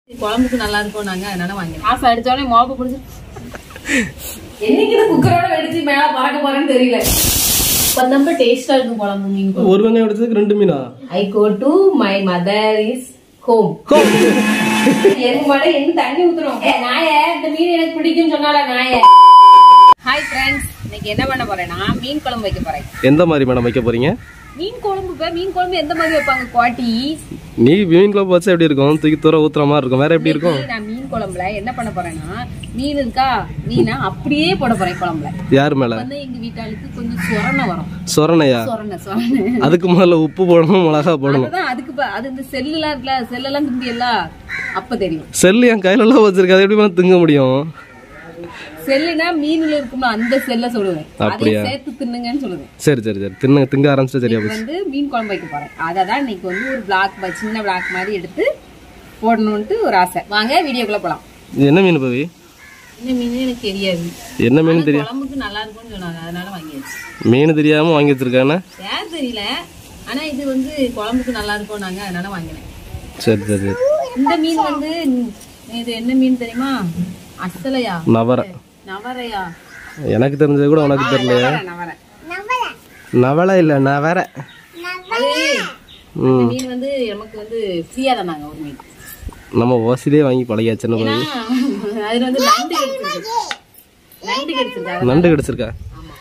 குழம்புக்கு நல்லா இருக்கும் நாங்க அதனால வாங்கினோம் காசு அடிச்சோடனே மோப்ப பிடிச்சி என்னைக்கு இந்த குக்கரோட வெடிச்சு மேல பறக்க போறேன்னு தெரியல இப்ப ரொம்ப டேஸ்டா இருக்கும் குழம்பு மீன் குழம்பு ஒரு வெங்காயம் எடுத்ததுக்கு ரெண்டு Meena I go to my mother is home எனக்கு மட்டும் என்ன தண்ணி ஊத்துறோம் ஏ, நாயே இந்த மீன் எனக்கு பிடிக்கும்னு சொன்னால நாயே ஹாய் ஃப்ரெண்ட்ஸ் இன்னைக்கு என்ன பண்ண போறேன்னா மீன் குழம்பு வைக்க போறேன் எந்த மாதிரி மேடம் வைக்க போறீங்க மீன் குழம்பு இப்ப மீன் குழம்பு எந்த மாதிரி வைப்பாங்க குவாட்டி நீ மீன் குழம்பு வச்சா எப்படி இருக்கும் தூக்கி தூர ஊத்துற மாதிரி இருக்கும் வேற எப்படி இருக்கும் இன்னைக்கு நான் மீன் குழம்புல என்ன பண்ண போறேன்னா மீன் இருக்கா மீனை அப்படியே போட போறேன் குழம்புல யார் மேல வந்து எங்க வீட்டாளுக்கு கொஞ்சம் சொரணை வரும் சொரணையா சொரணை சொரணை அதுக்கு முதல்ல உப்பு போடணும் மிளகா போடணும் அதுதான் அதுக்கு ப- அது இந்த செல்லுலாம் இருக்குல்ல செல்லெல்லாம் திம்பியெல்லாம் அப்ப தெரியும் செல்லு என் கையில எல்லாம் வச்சிருக்க அதை எப்படி மேல திங்க முடியும் செல்லுனா மீன்ல இருக்கும்ல அந்த செல்ல சொல்லுவேன் அதை அப்படியா? சேர்த்து தின்னுங்கன்னு சொல்லுவேன் சரி சரி சரி தின்ன திங்க ஆரம்பிச்சா சரியா இது போச்சு வந்து மீன் குழம்பு வைக்க போறேன் அதை தான் இன்னைக்கு வந்து ஒரு பிளாக் சின்ன பிளாக் மாதிரி எடுத்து போடணும்ட்டு ஒரு ஆசை வாங்க வீடியோக்குள்ள போலாம் இது என்ன மீன் பவி இந்த மீன் எனக்கு தெரியாது என்ன மீன் தெரியும் குழம்புக்கு நல்லா இருக்கும்னு சொன்னாங்க அதனால வாங்கியாச்சு மீன் தெரியாம வாங்கி வச்சிருக்கானே பேர் தெரியல ஆனா இது வந்து குழம்புக்கு நல்லா இருக்கும் நாங்க அதனால வாங்கினேன் சரி சரி சரி இந்த மீன் வந்து இது என்ன மீன் தெரியுமா அசலையா நவர நவரையா எனக்கு தெரிஞ்சது கூட உனக்கு தெரியலையா நவரை நவரை நவலை இல்ல நவர அது ம் இந்த மீன் வந்து நமக்கு வந்து ஃப்ரீயா தந்தாங்க ஒரு மீன் நம்ம ஓசிலே வாங்கி பழகியாச்சுன்னு ஏன்னா பவி அதுல வந்து நண்டு கிடைச்சிருக்கு நண்டு கிடைச்சிருக்கு நண்டு கிடைச்சிருக்கா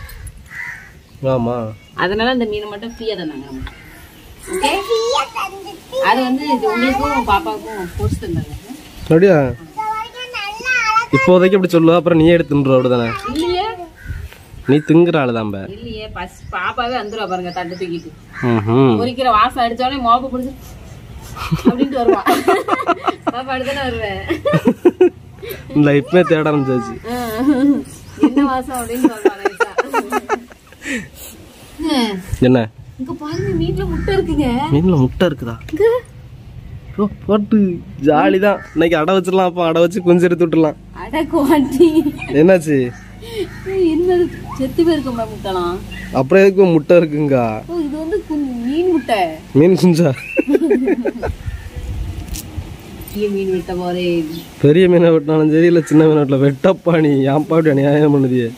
ஆமா அதனால அந்த மீன் மட்டும் ஃப்ரீயா தந்தாங்க நமக்கு ஓகே அது வந்து இது உங்களுக்கும் பாப்பாவுக்கும் போஸ்ட் தந்தாங்க அப்படியா இப்போதைக்கு அப்படி சொல்லுவா அப்புறம் நீ எடுத்து தின்றுவ அப்படிதானே இல்லையே நீ திங்குற ஆளுதான் பே இல்லையே பஸ் பாப்பாவே வந்துருவா பாருங்க தட்டு தூக்கிட்டு ம்ஹும். பொறிக்கிற வாசம் அடிச்சோடனே மோப்ப பிடிச்சி அப்படின்ட்டு வருவா பாப்பா அடுத்தானே வருவேன் இந்த இப்பவே தேட ஆரம்பிச்சாச்சு என்ன வாசம் அப்படின்னு சொல்லுவா நைஸா. ம். என்ன இங்க பாருங்க மீன்ல முட்டை இருக்குங்க மீன்ல முட்டை இருக்குதா ஓ, போட்டு ஜாலிதான் இன்னைக்கு அடை வச்சிடலாம் அப்போ அடை வச்சு கொஞ்சம் எடுத்து விட்டுலாம் அட குவாட்டி என்னாச்சு என்னது செத்து போயிருக்கோம்ல முட்டைலாம் அப்புறம் எதுக்கு முட்டை இருக்குங்கா ஓ இது வந்து குஞ்சு- மீன் முட்டை மீன் குஞ்சா பெரிய மீன் விட்ட போறேன் பெரிய மீனை வெட்டினாலும் சரி இல்லை சின்ன மீனை வெட்டல வெட்டப்பா நீ ஏன்ப்பா இப்படி அநியாயம் பண்ணுதியே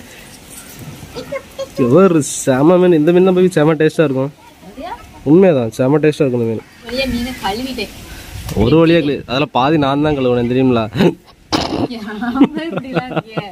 ஒரு செம மீன் இந்த மீன் தான் போய் செம டேஸ்டா இருக்கும் அப்படியா உண்மைதான் செம டேஸ்டா இருக்கும் இந்த மீன் வழியா மீனை கழுவிட்டேன் ஒரு வழியா கிளி- அதில் பாதி நான் தான் கழுவுனேன் தெரியுங்களா ஏன் இப்படிலாம் இருக்கியே?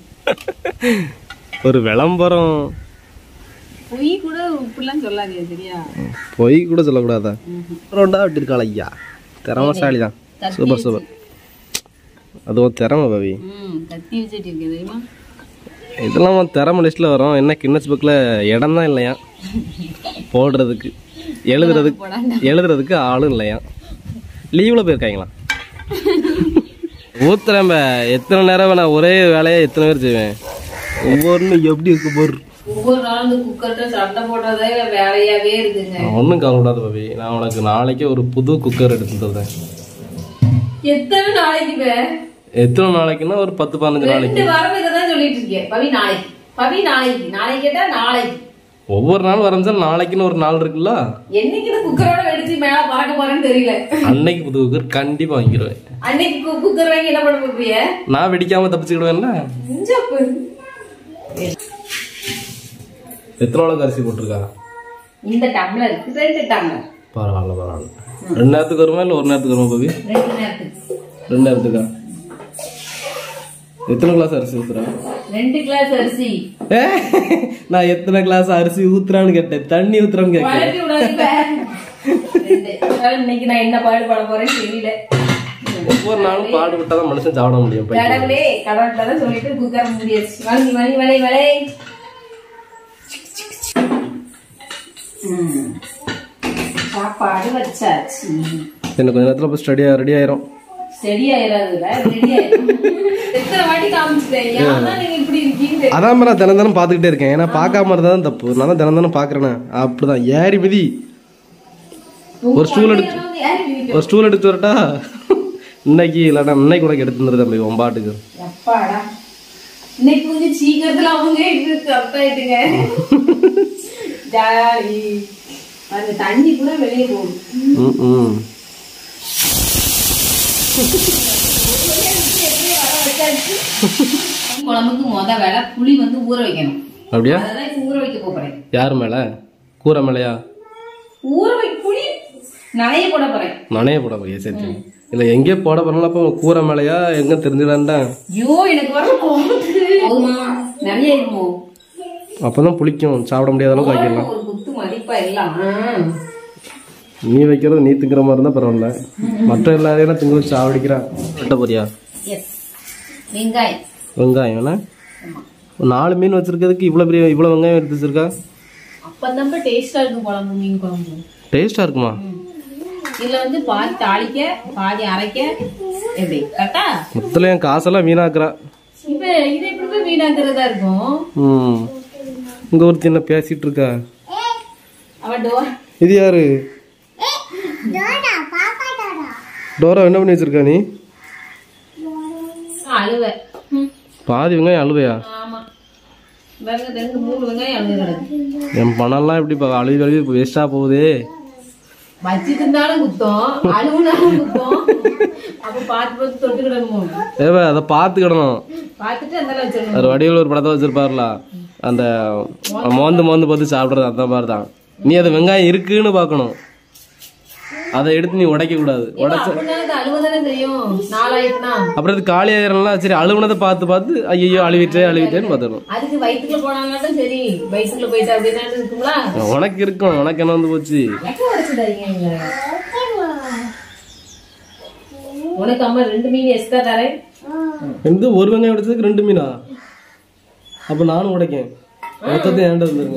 ஒரு விளம்பரம் பொய் கூட இப்படிலாம் சொல்லாதீங்க சரியா பொய் கூட சொல்லக்கூடாதா ரெண்டா விட்டுருக்காள் ஐயா திறமசாலி தான் சூப்பர் சூப்பர் அதுவும் திறமை பவி ம் கத்தி வச்சுட்டு இருக்கேன் தெரியுமா இதெல்லாம் உன் திறமை லிஸ்ட்டில் வரும் என்ன கின்னஸ் புக்கில் இடம் தான் இல்லையா போடுறதுக்கு எழுதுறதுக்கு எழுதுறதுக்கு ஆளும் இல்லையா லீவில் போயிருக்காங்களா ஊத்துறேன் பே. எத்தனை நேரம் நான் ஒரே வேலையை எத்தனை பேர் செய்வேன் ஒவ்வொன்றும் எப்படி இருக்கு போர் ஒவ்வொரு நாளும் இந்த குக்கர்கிட்ட சண்டை போடுறதே வேலையாவே இருக்குங்க ஒன்றும் கவலைப்படாத பவி நான் உனக்கு நாளைக்கே ஒரு புது குக்கர் எடுத்து தருவேன் எத்தனை நாளைக்கு பே எத்தனை நாளைக்குன்னா ஒரு பத்து பதினஞ்சு நாளைக்கு ரெண்டு வாரம் இதான் சொல்லிட்டு இருக்கேன் பவி நாளைக்கு பவி நாளைக்கு நாளைக்கு கேட்டா நாளைக்கு ஒவ்வொரு நாள் வரைஞ்சா நாளைக்குன்னு ஒரு நாள் இருக்குல்ல என்னைக்கு இந்த குக்கரோட வெடிச்சு மேல பறக்க போறேன்னு தெரியல அன்னைக்கு புது குக்கர் கண்டிப்பா வாங்கிடுவேன் அன்னைக்கு கு- குக்கர் வாங்கி என்ன பண்ண போறிய நான் வெடிக்காம தப்பிச்சுக்கிடுவேன்ல இஞ்சப்பு எத்தனை நாளுக்கு அரிசி போட்டிருக்கா இந்த டம்ளருக்கு ரெண்டு டம்ளர் பரவாயில்ல பரவாயில்ல ரெண்டு நேரத்துக்கு வருமா இல்லை ஒரு நேரத்துக்கு வருமா பவி ரெண்டு நேரத்துக்கு ரெண்டு நேரத்துக்கா எத்தனை கிளாஸ் அரிசி ஊத்துறா ரெண்டு கிளாஸ் அரிசி ஏ, நான் எத்தனை கிளாஸ் அரிசி ஊத்துறான்னு கேட்டேன் தண்ணி ஊத்துறான்னு கேட்கல குழப்பி விடாதீங்க. ரெண்டு. அதனால இன்னைக்கு நான் என்ன பாடுபட போறேன்னு தெரியல ஒவ்வொரு நாளும் பாடுபட்டாதான் மனுஷன் சாப்பிட முடியும் பையன். கடவுளே கடவுள்கிட்ட தான் சொல்லிட்டு குக்கர் முடியாச்சு வலி வலி வலி வலை ம். சாப்பாடு வச்சாச்சு இன்னும் கொஞ்ச நேரத்துல போய் ஸ்டடியா ரெடி ஆயிரும் செடி ஆயிராதுல ரெடி ஆயிரும் எத்தனை வாட்டி காமிச்சிட்டேன் ஏன் தான் நீங்க இப்படி இருக்கீங்க அதான் நான் தினம் தினம் பார்த்துக்கிட்டே இருக்கேன் ஏன்னா பார்க்காம இருந்தா தான் தப்பு நான் தான் தினம் தினம் பார்க்கறேனே அப்படிதான் ஏறி மிதி ஒரு ஸ்டூல் எடுத்து ஒரு ஸ்டூல் எடுத்து வரட்டா இன்னைக்கு இல்லைன்னா இன்னைக்கு உனக்கு எடுத்து வந்துரு தம்பி உன் பாட்டுக்கு எப்பாடா இன்னைக்கு கொஞ்சம் சீக்கிரத்துல அவங்க இது கரெக்டாயிட்டுங்க ஜாலி அந்த தண்ணி கூட வெளியே போகும் ம் ம் குழம்புக்கு முத வேலை புளி வந்து ஊற வைக்கணும் அப்படியா அதான் இப்ப ஊற வைக்க போறேன் யார் மேல கூரை மேலையா ஊற வைக்க புளி நிறைய போட போறேன் நனைய போட போறியா சரி சரி இல்லை எங்கே போட போறோம்ல அப்போ கூரை மேலையா எங்க தெரிஞ்சுடான்டா ஐயோ எனக்கு வர கோபத்துக்கு போதுமா நிறைய இருக்குமோ அப்பதான் புளிக்கும் சாப்பிட முடியாத அளவுக்கு வைக்கலாம் ஒரு குத்து மதிப்பா எல்லாம் நீ வைக்கிறது நீ திங்கிற மாதிரி இருந்தா பரவாயில்ல மற்ற எல்லாரையும் திங்க வச்சு சாவடிக்கிறான் வெட்ட போறியா எஸ் வெங்காயம் வெங்காயம் என்ன ஒரு நாலு மீன் வச்சிருக்கிறதுக்கு இவ்வளோ பெரிய இவ்வளோ வெங்காயம் எடுத்து வச்சிருக்கா அப்பதான் டேஸ்டா இருக்கும் குழம்பு மீன் குழம்பு டேஸ்டா இருக்குமா இதுல வந்து பாதி தாளிக்க பாதி அரைக்க எப்படி கரெக்டா மொத்தத்தில் என் காசெல்லாம் வீணாக்குறா இப்ப இது எப்படி போய் வீணாக்குறதா இருக்கும் ம் இங்க ஒருத்தி என்ன பேசிட்டு இருக்கா அவ டோர் இது யாரு டோரா என்ன பண்ணி வச்சிருக்கா நீ அழுவ ம், பாதி வெங்காயம் அழுவையா ஆமா பாருங்க ரெண்டு மூணு வெங்காயம் அழுது கிடக்கு என் பணம்லாம் இப்படி இப்போ அழுவி கழுவி வேஸ்டா போகுதே வச்சு தின்னாலும் குத்தம் அழுவுனாலும் குத்தம் அப்ப பார்த்து பார்த்து தொட்டுக்கிடணும் ஏவ அதை பார்த்துக்கிடணும் பார்த்துட்டு அந்த வச்சிடணும் ஒரு வடிவில் ஒரு படத்தை வச்சிருப்பார்ல அந்த மோந்து மோந்து பார்த்து சாப்பிட்றது அந்த மாதிரி தான் நீ அது வெங்காயம் இருக்குன்னு பார்க்கணும் அதை எடுத்து நீ உடைக்க கூடாது உடைச்ச அப்படின்னா அது அழுவதானே தெரியும் நாலாயிரத்துனா அப்புறம் இது காலி ஆயிரம்லாம் சரி அழுகுனதை பார்த்து பார்த்து ஐயோ அழுவிட்டே அழுவிட்டேன்னு பார்த்துக்கணும் அதுக்கு வயிற்றுக்குள்ள போனாலும் சரி வயிற்றுக்குள்ள போயிட்டு அப்படின்னா இருக்குங்களா உனக்கு இருக்கும் உனக்கு என்ன வந்து போச்சு எப்போ உடச்சு தரீங்க நீங்க? உனக்கு அம்மா ரெண்டு மீன் எக்ஸ்ட்ரா தரேன் எந்த ஒரு வெங்காயம் உடைச்சதுக்கு ரெண்டு மீனா அப்ப நானும் உடைக்கேன் மொத்தத்தையும் ஏன்டா இருந்துருங்க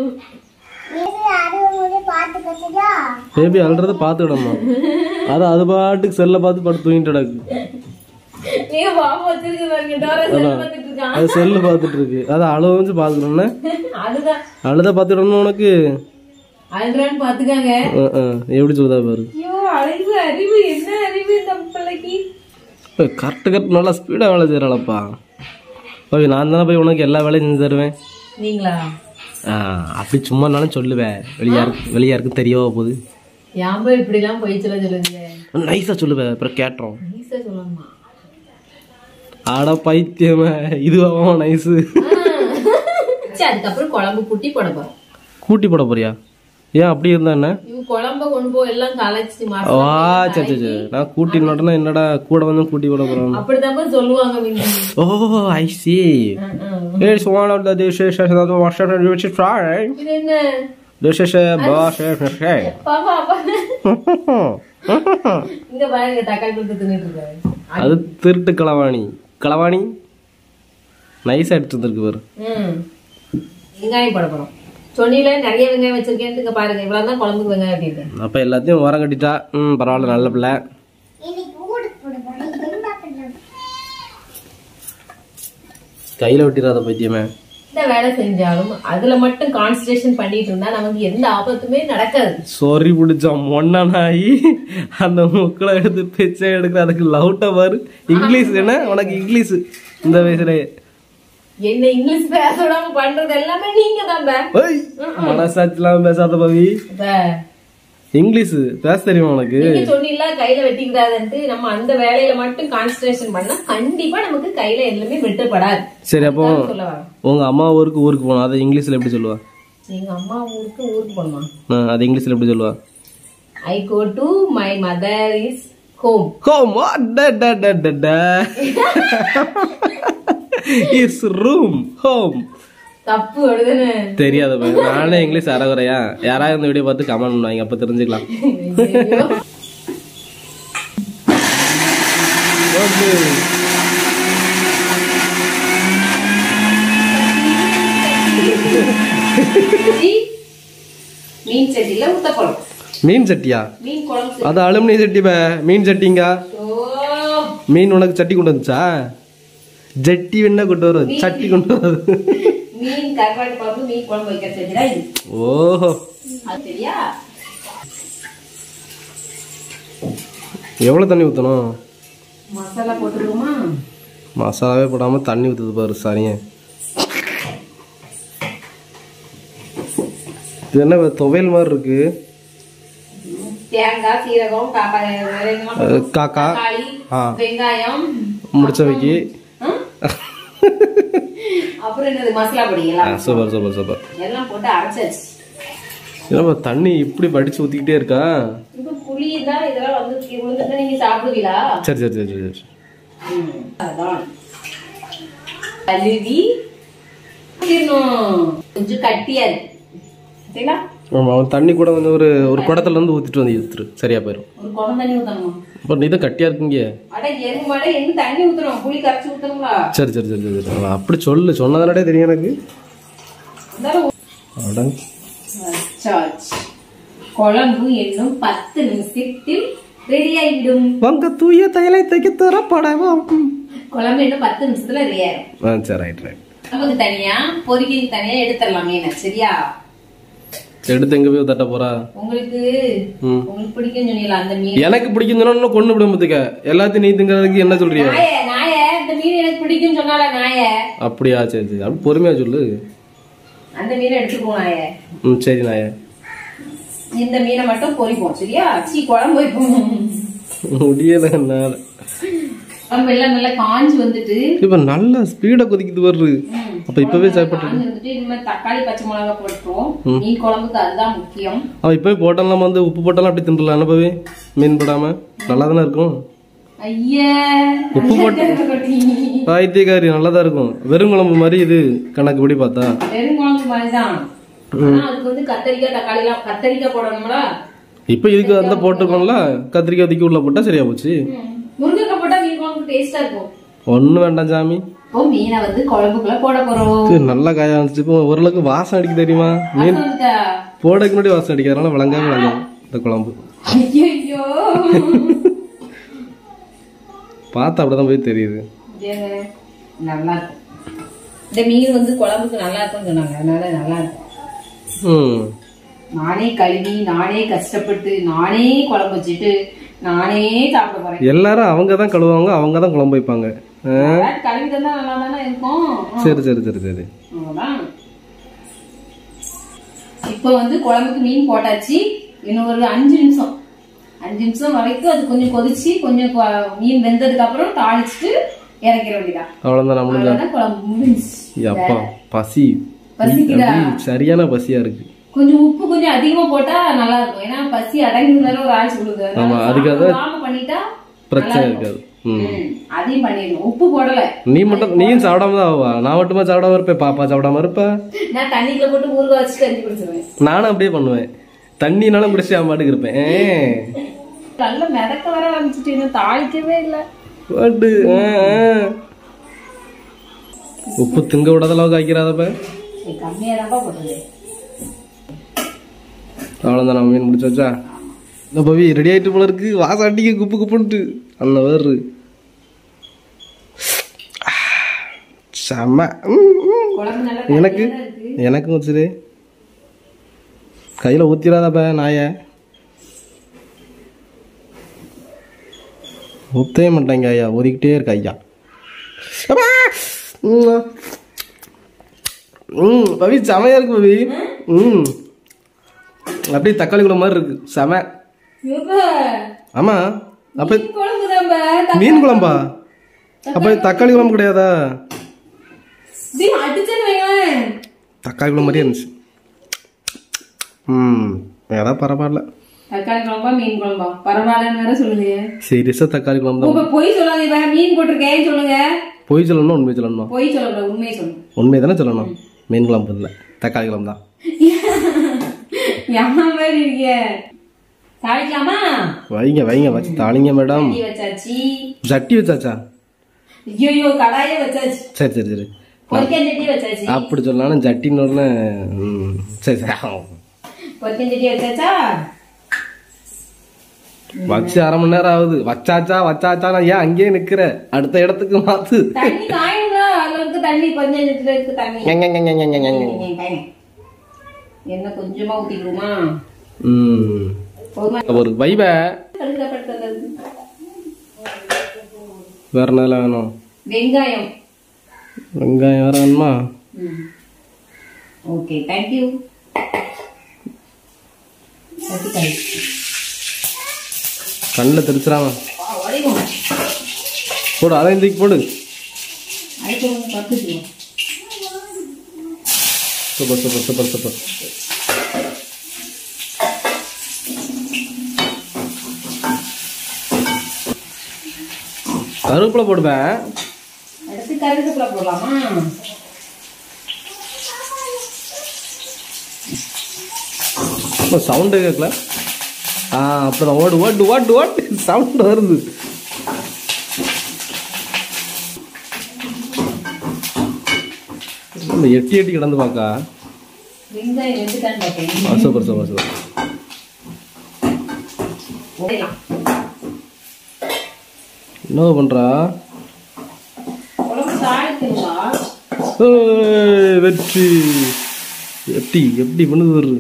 பேபி அல்றத பார்த்துக்கிடமா அது அது பாட்டுக்கு செல்ல பார்த்து படுத்து தூங்கிட்டு கிடக்கு நீங்க பாப்பா வச்சிருக்க பாருங்க டோரா செல் பார்த்துட்டு இருக்கான் அது செல்லு பார்த்துட்டு இருக்கு அது அளவு வச்சு பார்த்துக்கணும்னா அதுதான் அழுத பார்த்துக்கிடணும் உனக்கு அழுறான்னு பாத்துக்காங்க அஹ், அஹ். எப்படி சொல்லுதா பாரு ஐயோ அறிவு அறிவு என்ன அறிவு இந்த பிள்ளைக்கு கரெக்டு கரெக்ட் நல்லா ஸ்பீடாக வேலை செய்கிறாளப்பா ஓகே நான் தானே போய் உனக்கு எல்லா வேலையும் செஞ்சு தருவேன் நீங்களா ஆ, அப்படி சும்மானாலும் சொல்லுவேன் வெளியா இருக்கு வெளியா இருக்கு தெரியவா போகுது ஏன் போய் இப்படி எல்லாம் போய் சொல்ல சொல்லுங்க நைஸாக சொல்லுவேன் அப்புறம் கேட்டுறோம் ஈஸியா சொல்லணுமா ஆடா பைத்தியமே இதுவாக நைஸு சரி அதுக்கப்புறம் குழம்பு குட்டி போட போறோம் கூட்டி போட போறியா ஏன் அப்படி இருந்தா என்ன இவங்க குழம்ப கொண்டு போய் எல்லாம் கலைச்சிட்டு மாசம் வா சரி சரி சரி நான் கூட்டி நோட்டனா என்னடா கூட வந்து கூட்டி போட போறோம் அப்படிதான் போய் சொல்லுவாங்க முந்தி. ஓ ஐ சி ம், ம். It's one of the dishes that the washer which is try. இது என்ன This is a boss. பாப்பா அப்பா இங்க பாருங்க தக்காளி கொடுத்து தின்னுட்டு இருக்காரு அது திருட்டு களவாணி களவாணி நைஸா எடுத்து வந்திருக்கு பாரு ம் வெங்காயம் போட போறோம் சொன்னில நிறைய வெங்காயம் வச்சிருக்கேன் இங்க பாருங்க இவ்வளவுதான் குழம்புக்கு வெங்காயம் வெட்டியிருக்கேன் அப்ப எல்லாத்தையும் உரம் கட்டிட்டா ம் பரவாயில்ல நல்ல பிள்ளை கையில வெட்டிடாத பைத்தியமே இந்த வேலை செஞ்சாலும் அதுல மட்டும் கான்சன்ட்ரேஷன் பண்ணிட்டு இருந்தா நமக்கு எந்த ஆபத்துமே நடக்காது சொறி பிடிச்சான் மொன்ன நாயி அந்த முக்களை எடுத்து பிச்சை எடுக்கிற அதுக்கு லவுட்டா பாரு இங்கிலீஷ் என்ன உனக்கு இங்கிலீஷ் இந்த வயசுலயே என்ன இங்கிலீஷ் பேச விடாம பண்றது எல்லாமே நீங்க தான் ஓய், மனசாட்சிலாம் பேசாத பவி இங்கிலீஷ் பேச தெரியுமா உனக்கு நீங்க சொன்னீங்களா கையில வெட்டிக்கிறாதுன்ட்டு நம்ம அந்த வேலையில மட்டும் கான்சன்ட்ரேஷன் பண்ணா கண்டிப்பா நமக்கு கையில எல்லாமே வெட்டப்படாது சரி அப்போ சொல்ல வரேன் உங்க அம்மா ஊருக்கு ஊருக்கு போகணும் அதை இங்கிலீஷ்ல எப்படி சொல்லுவா எங்க அம்மா ஊருக்கு ஊருக்கு போகணுமா ஆ, அது இங்கிலீஷ்ல எப்படி சொல்லுவா I go to my mother is home home is room home தப்பு வருதுன்னு தெரியாத பையன். நானே இங்கிலீஷ் அறகுறையா யாராவது இந்த வீடியோ பார்த்து கமெண்ட் பண்ணுவாங்க அப்ப தெரிஞ்சுக்கலாம் ஐயோ. Okay. சட்டி, மீன் சட்டியில ஊத்த போறோம் மீன் சட்டியா மீன் குழம்பு அது அலுமினிய சட்டி பே மீன் சட்டிங்க ஓ மீன் உனக்கு சட்டி கொண்டு வந்துச்சா ஜட்டி வேணா கொண்டு வரும் சட்டி கொண்டு வராது மீன் கருவாடு குழம்பு மீன் குழம்பு வைக்க செஞ்சுடா இது ஓஹோ அது சரியா எவ்வளவு தண்ணி ஊத்தணும் மசாலா போட்டுருவோமா மசாலாவே போடாம தண்ணி ஊத்துது பாரு சரிங்க இது என்ன துவையல் மாதிரி இருக்கு தேங்காய் சீரகம் காப்பா வேற என்னமா அஹ், காக்கா தக்காளி ஆ. வெங்காயம் முடிச்ச வைக்கி ஆ? அப்புறம் என்னது மசாலா பொடி எல்லாம் சூப்பர் சூப்பர் சூப்பர் எல்லாம் போட்டு அரைச்சாச்சு என்னப்பா தண்ணி இப்படி படிச்சு ஊத்திக்கிட்டே இருக்கா இப்ப புளி தான் இதெல்லாம் வந்து விழுந்துட்டு நீங்க சாப்பிடுவீங்களா சரி சரி சரி சரி சரி ம், அதான் கழுவி ஊத்திடணும். கொஞ்சம் கட்டியா இருக்கு சரிங்களா ஆமா அவன் தண்ணி கூட வந்து ஒரு ஒரு குடத்துல இருந்து ஊத்திட்டு வந்து ஊத்துரு சரியா போயிடும் ஒரு குடம் தண்ணி ஊத்தணுமா அப்புறம் நீ தான் கட்டியா இருக்கீங்க அட எருமை மாடை என்ன தண்ணி ஊத்தணும் புளி கரைச்சி ஊத்தணுங்களா சரி சரி சரி சரி சரி அவன் அப்படி சொல்லு சொன்னதானே தெரியும் எனக்கு இருந்தாலும் அட வச்சாச்சு. குழம்பு இன்னும் பத்து நிமிஷத்தில் ரெடி ஆகிடும் வங்க தூய தையலை தைக்க தரப்படவும் குழம்பு இன்னும் பத்து நிமிஷத்துல ரெடி ஆயிடும் ஆ சரி ரைட் ரைட் நமக்கு தனியா பொரிக்கைக்கு தனியா எடுத்துடலாம் மீனை சரியா எடுத்து எங்க போய் தட்ட போறா உங்களுக்கு ம். உங்களுக்கு பிடிக்கும் சொன்னீங்களா அந்த மீன் எனக்கு பிடிக்கும் சொன்னா இன்னும் கொண்டு விட முத்துக்க எல்லாத்தையும் நீ திங்கிறதுக்கு என்ன சொல்றியா நாய நாய இந்த மீன் எனக்கு பிடிக்கும் சொன்னால நாய அப்படியா சரி சரி அப்படி பொறுமையா சொல்லு அந்த மீனை எடுத்துக்கோ நாய ம் சரி நாய இந்த மீனை மட்டும் பொரிப்போம் சரியா சீ குழம்பு வைப்போம் முடியல என்னால குழம்பு எல்லாம் நல்லா காஞ்சு வந்துட்டு இப்ப நல்ல ஸ்பீடா கொதிக்குது வருது ம், அப்ப இப்பவே சாப்பிட்டு காஞ்சு வந்துட்டு இனிமேல் தக்காளி பச்சை மிளகா போட்டுருவோம் மீன் குழம்புக்கு அதுதான் முக்கியம் அவன் இப்பவே போட்டாலாம் வந்து உப்பு போட்டாலும் அப்படி தின்றலாம் அனுப்பவே மீன் போடாம நல்லா தானே இருக்கும் ஐயா உப்பு போட்டு பாய்த்தியக்காரி நல்லா தான் இருக்கும் வெறும் குழம்பு மாதிரி இது கணக்குப்படி பார்த்தா வெறும் குழம்பு மாதிரிதான் ஆனா அதுக்கு வந்து கத்தரிக்காய் தக்காளி எல்லாம் கத்தரிக்காய் போடணும்ல இப்ப இதுக்கு அந்த போட்டிருக்கோம்ல கத்திரிக்காய் ஒதுக்கி உள்ள போட்டா சரியா போச்சு ம். முருங்கைக்காய் போட்டா மீன் குழம்பு டேஸ்டா இருக்கும் ஒண்ணும் வேண்டாம் சாமி இப்போ மீனை வந்து குழம்புக்குள்ள போட போறோம் இது நல்லா காயா வந்துச்சு இப்போ ஓரளவுக்கு வாசம் அடிக்க தெரியுமா மீன் வாசம் வந்துட்டா? போடக்கு முன்னாடி வாசம் அடிக்கிறதுனால விளங்காம விளங்கும் இந்த குழம்பு ஐயையோ. பார்த்தா அப்படிதான் போய் தெரியுது ஏங்க, நல்லா இருக்கும் இந்த மீன் வந்து குழம்புக்கு நல்லா இருக்கும்னு சொன்னாங்க அதனால நல்லா இருக்கும் ம் நானே கழுவி நானே கஷ்டப்பட்டு நானே குழம்பு வச்சுட்டு நானே சாப்பிட போறேன் எல்லாரும் அவங்க தான் கழுவாங்க அவங்க தான் குழம்பு வைப்பாங்க ஆ, அதான் கழுவி தந்தா நல்லா தானே இருக்கும் சரி சரி சரி சரி அவ்வளவுதான் இப்போ வந்து குழம்புக்கு மீன் போட்டாச்சு இன்னும் ஒரு அஞ்சு நிமிஷம் அஞ்சு நிமிஷம் வரைக்கும் அது கொஞ்சம் கொதிச்சு கொஞ்சம் கொ- மீன் வெந்ததுக்கு அப்புறம் தாளிச்சுட்டு இறக்கிற வேண்டியதான் அவ்வளவுதான் நம்மளும் அவ்வளவுதான் குழம்பு முடிஞ்சுச்சு அப்பா பசி பசிக்குதா? அப்படி சரியான பசியா இருக்கு கொஞ்சம் உப்பு கொஞ்சம் அதிகமா போட்டா நல்லா இருக்கும் ஏன்னா பசி அடங்குதுனால ஒரு ஆள் சொல்லுது அதனால ஆமா, அதுக்காக சாப்பிடாம பண்ணிட்டா பிரச்சனை இருக்காது ம் ம், அதையும் பண்ணிடணும் உப்பு போடல நீ மட்டும் நீயும் சாப்பிடாம தான் ஆவா நான் மட்டுமா சாப்பிடாம இருப்பேன் பாப்பா சாப்பிடாம இருப்பா நான் தண்ணிக்குள்ள போட்டு ஊறுகாய் வச்சு கஞ்சி குடிச்சிருவேன் நானும் அப்படியே பண்ணுவேன் தண்ணினாலும் குடிச்சு அவன் பாட்டுக்கு இருப்பேன் ஏ, நல்லா மிதக்க வர ஆரம்பிச்சுட்டு இன்னும் தாளிக்கவே இல்லை பாட்டு ஆ, ஆ. உப்பு திங்க விடாத அளவுக்கு ஆக்கிறாதப்ப கம்மியா தான்ப்பா போட்டது அவ்வளோதான் நம்ம மீன் முடிச்சு வச்சா இந்த பவி ரெடி ஆயிட்டு போல இருக்கு வாசம் அடிக்க குப்பு குப்புன்ட்டு அந்த வேறு செம்ம ம், ம். குழம்பு நல்லா எனக்கு தண்ணியா தான் இருக்கு எனக்கும் வச்சுரு கையில் ஊற்றிடாதப்ப நாய ஊற்றவே மாட்டாங்க ஐயா ஊதிக்கிட்டே இருக்க ஐயா அப்பா! ம். ம் பவி செமையா இருக்கு பவி ம் அப்படியே தக்காளி குழம்பு மாதிரி இருக்கு செம எப்பா, ஆமா அப்ப மீன் குழம்பு தான்பா. த- மீன் குழம்பா அப்ப தக்காளி குழம்பு கிடையாதா டேய், அடிச்சேன்னு வையேன். தக்காளி குழம்பு மாதிரியே இருந்துச்சு ம் ஏதா பரவாயில்ல தக்காளி குழம்பா மீன் குழம்பா பரவாயில்லன்னு வேற சொல்லுங்க சீரியஸா தக்காளி குழம்பு தான் இப்ப பொய் சொல்லாதீங்க மீன் போட்டிருக்கேன் சொல்லுங்க பொய் சொல்லணும்னா உண்மை சொல்லணுமா பொய் சொல்லக்கூடாது உண்மையை சொல்லுங்க உண்மை தானே சொல்லணும் மீன் குழம்பு இல்லை தக்காளி குழம்பு தான் யார் மாதிரி இருக்கீங்க தாளிக்கலாமா வைங்க வைங்க வச்சு தாளிங்க மேடம் தண்ணி வச்சாச்சு சட்டி வச்சாச்சா ஐயோ கடாயே வச்சாச்சு சரி சரி சரி பொரிக்கஞ்சட்டி வச்சாச்சு அப்படி சொல்லலாம் சட்டின்னு உடனே ம், சரி சரி பொரிக்கஞ்சட்டி வச்சாச்சா வச்சு அரை மணி நேரம் ஆகுது வச்சாச்சா வச்சாச்சா நான் ஏன் அங்கேயே நிக்கிற அடுத்த இடத்துக்கு மாத்து தண்ணி காயுங்களா அதுல இருக்கு தண்ணி பொரிக்கஞ்சட்டில இருக்கு தண்ணி ஞங், ஞங், ஞங், ஞங், ஞங், ஞங். என்ன கொஞ்சமா ஊத்திக்குமா ம் போதுமா ஒரு வைவ கடுகு படுத்தது வேற என்னதுல வேணும் வெங்காயம் வெங்காயம் வேற வேணுமா ஓகே தேங்க்யூ கண்ணில் தெரிச்சிடாம உடைக்கும் போடு அதையும் தூக்கி போடு அதுக்கு பத்துக்கு சூப்பர் சூப்பர் சூப்பர் சூப்பர் கருவேப்பிலை போடுவேன் அடுத்து கருவேப்பிலை போடலாமா சவுண்டு கேட்கல ஆ அப்புறம் ஓடு ஓட்டு ஓட்டு ஓட்டு சவுண்ட் வருது நம்ம எட்டி எட்டி கிடந்து பார்க்கா வெங்காயம் வெந்துட்டான்னு பார்த்தேன் ஆ, சூப்பர் சூப்பர் சூப்பர் உடையலாம் என்ன பண்றா குழம்பு தாளிக்குங்களா ஏய், வெற்றி எப்படி எப்படி பண்ணுது வருது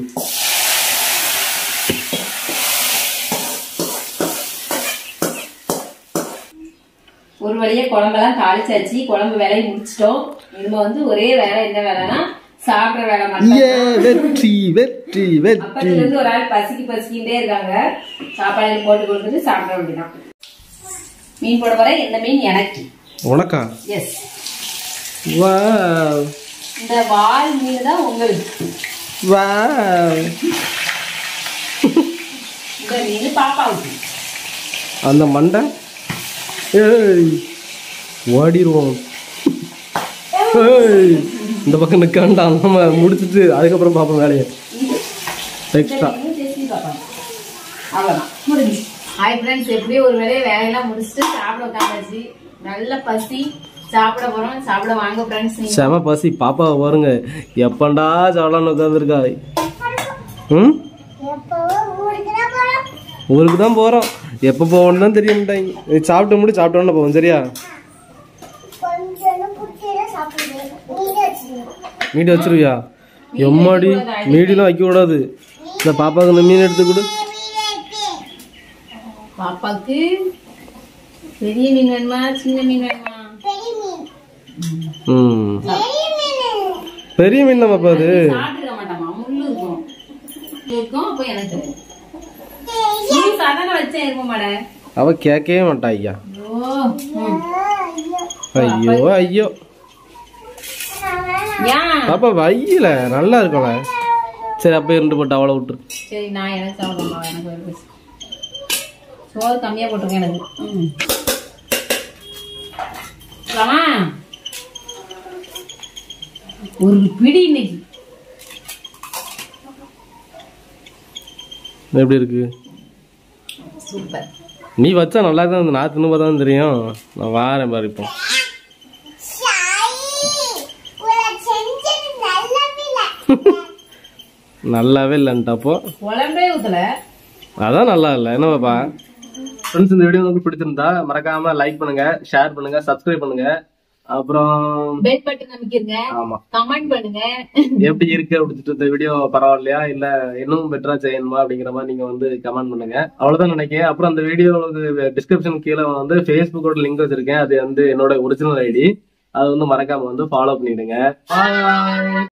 ஒரு வழியா குழம்பெல்லாம் தாளிச்சாச்சு குழம்பு வேலையை முடிச்சிட்டோம் இனிமே வந்து ஒரே வேலை என்ன வேலைன்னா சாப்பிடுற வேலை மட்டும் ஏ வெற்றி வெற்றி வெற்றி அப்பத்துல இருந்து ஒரு ஆள் பசிக்கு பசிக்கிட்டே இருக்காங்க சாப்பாடு போட்டு கொடுத்துட்டு சாப்பிட வேண்டியதான் மீன் போட வர இந்த மீன் எனக்கு உனக்கா எஸ் வா இந்த வால் மீன் தான் உங்களுக்கு வா இந்த மீன் பாப்பாவுக்கு அந்த மண்டை ஏய் ஓடிடுவோம் ஏய் இந்த பக்கம் நிற்க வேண்டாம் நம்ம முடிச்சிட்டு அதுக்கப்புறம் பார்ப்போம் வேலையை எக்ஸ்ட்ரா இந்த மீன் டேஸ்டி பார்ப்பாங்க அவ்வளோதான் முடிஞ்சு ஹாய் ஃப்ரெண்ட்ஸ் எப்படியும் ஒரு வேலையை வேலையெல்லாம் முடிச்சுட்டு சாப்பிட உட்காந்தாச்சு நல்ல பசி சாப்பிட போறோம் சாப்பிட வாங்க ஃப்ரெண்ட்ஸ் நீங்க செம பசி பாப்பா பாருங்க எப்பண்டா சாப்பிடலான்னு உட்காந்துருக்கா ம் ஊருக்கு தான் போகிறோம் எப்போ போகணும்னு தான் தெரிய மாட்டாங்க நீ சாப்பிட்டு முடி சாப்பிட்டோன்னு போவோம் சரியா மீடி வச்சிருவியா எம்மாடி மீடிலாம் வைக்க கூடாது இந்த பாப்பாவுக்கு இந்த மீன் எடுத்து கொடு பாப்பாக்கு பெரிய மீன் வேணுமா சின்ன மீன் வேணுமா ம் பெரிய மீன் தான் பாப்பா அது சாப்பிட்டுக்க மாட்டாமா முள்ளு இருக்கும் இருக்கும் அப்போ எனக்கு முள்ளு சாதாரண வச்சேன் இருக்கும் மாட அவ கேட்கவே மாட்டா ஐயா ஓ ம். ஐயோ ஐயோ ஏன் பாப்பா வையில நல்லா இருக்கும்ல சரி அப்ப இருந்து போட்டு அவளை விட்டுரு சரி நான் எனக்கு சாப்பிடலாம் எனக்கு ஒரு piece. சோறு கம்மியா போட்டிருக்கேன் எனக்கு ம். போலாமா? ஒரு பிடி இன்னைக்கு எப்படி இருக்கு சூப்பர் நீ வச்சா நல்லா தான் இருந்து நான் தின்னு தான் தெரியும் நான் வாரேன் பாரு இப்போ நல்லாவே இல்லைன்ட்டப்போ குழம்பே ஊத்தல அதான் நல்லா இல்லை என்ன பாப்பா ஃப்ரெண்ட்ஸ் இந்த வீடியோ உங்களுக்கு பிடிச்சிருந்தா மறக்காம லைக் பண்ணுங்க ஷேர் பண்ணுங்க சப்ஸ்கிரைப் பண்ணுங்க அப்புறம் பெல் பட்டன் அமைக்கிருங்க ஆமா கமெண்ட் பண்ணுங்க எப்படி இருக்கு அப்படின்ட்டு இந்த வீடியோ பரவாயில்லையா இல்ல இன்னும் பெட்டரா செய்யணுமா அப்படிங்கிற மாதிரி நீங்க வந்து கமெண்ட் பண்ணுங்க அவ்வளவுதான் நினைக்கிறேன் அப்புறம் அந்த வீடியோவுக்கு டிஸ்கிரிப்ஷன் கீழே வந்து ஃபேஸ்புக்கோட லிங்க் வச்சிருக்கேன் அது வந்து என்னோட ஒரிஜினல் ஐடி அது வந்து மறக்காம வந்து ஃபாலோ பண்ணிடுங்க Bye.